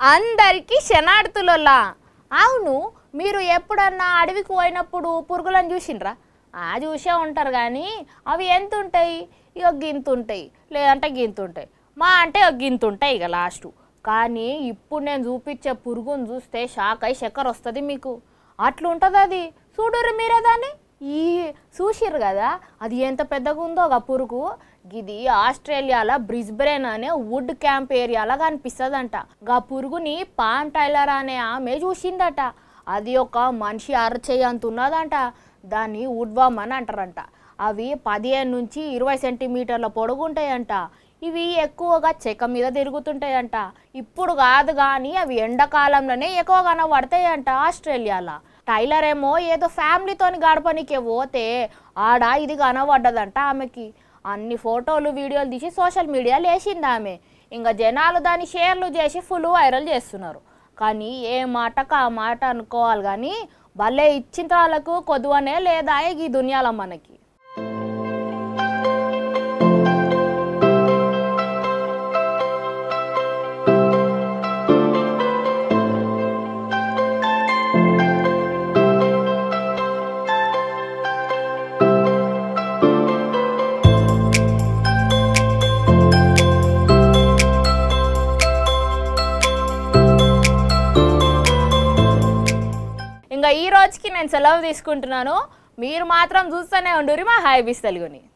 అందరికీ శనార్థులలా అవును మీరు ఎప్పుడన్నా అడవికి పోయినప్పుడు పురుగులను చూసిండ్రా ఆ చూసే ఉంటారు కానీ అవి ఎంత ఉంటాయి ఇక గింత ఉంటాయి లేదంటే గింత ఉంటాయి మా అంటే ఒక గింత ఉంటాయి ఇక లాస్ట్ కానీ ఇప్పుడు నేను చూపించే పురుగును చూస్తే షాక్ అయి చక్కెర వస్తుంది మీకు అట్లుంటుంది అది చూడరు మీరే దాన్ని ఈ చూసిర్రు కదా అది ఎంత పెద్దగా ఉందో ఒక పురుగు ఇది ఆస్ట్రేలియాలో బ్రిస్బెన్ అనే వుడ్ క్యాంప్ ఏరియాలో కనిపిస్తుందంట గా పురుగుని పామ్ టైలర్ అనే ఆమె చూసిందట అది ఒక మనిషి అరచేయి అంత ఉన్నదంట దాన్ని వుడ్వామ్ అని అంటారంట అవి పదిహేను నుంచి ఇరవై సెంటీమీటర్ల పొడుగు ఉంటాయంట ఇవి ఎక్కువగా చెక్క మీద తిరుగుతుంటాయంట ఇప్పుడు కాదు కానీ అవి ఎండాకాలంలోనే ఎక్కువ కనబడతాయంట ఆస్ట్రేలియాలో టైలర్ ఏమో ఏదో ఫ్యామిలీతోని గడపనికే పోతే ఆడ ఇది కనబడ్డదంట ఆమెకి అన్ని ఫోటోలు వీడియోలు తీసి సోషల్ మీడియాలో వేసింది ఆమె ఇంకా జనాలు దాన్ని షేర్లు చేసి ఫుల్ వైరల్ చేస్తున్నారు కానీ ఏ మాటకు ఆ మాట అనుకోవాలి కానీ భలే ఇచ్చిన వాళ్ళకు కొద్దువనే లేదా ఈ దునియాలో మనకి ఇంకా ఈ రోజుకి నేను సెలవు తీసుకుంటున్నాను మీరు మాత్రం చూస్తూనే ఉండురి మా హై బిస్ తెలుగుని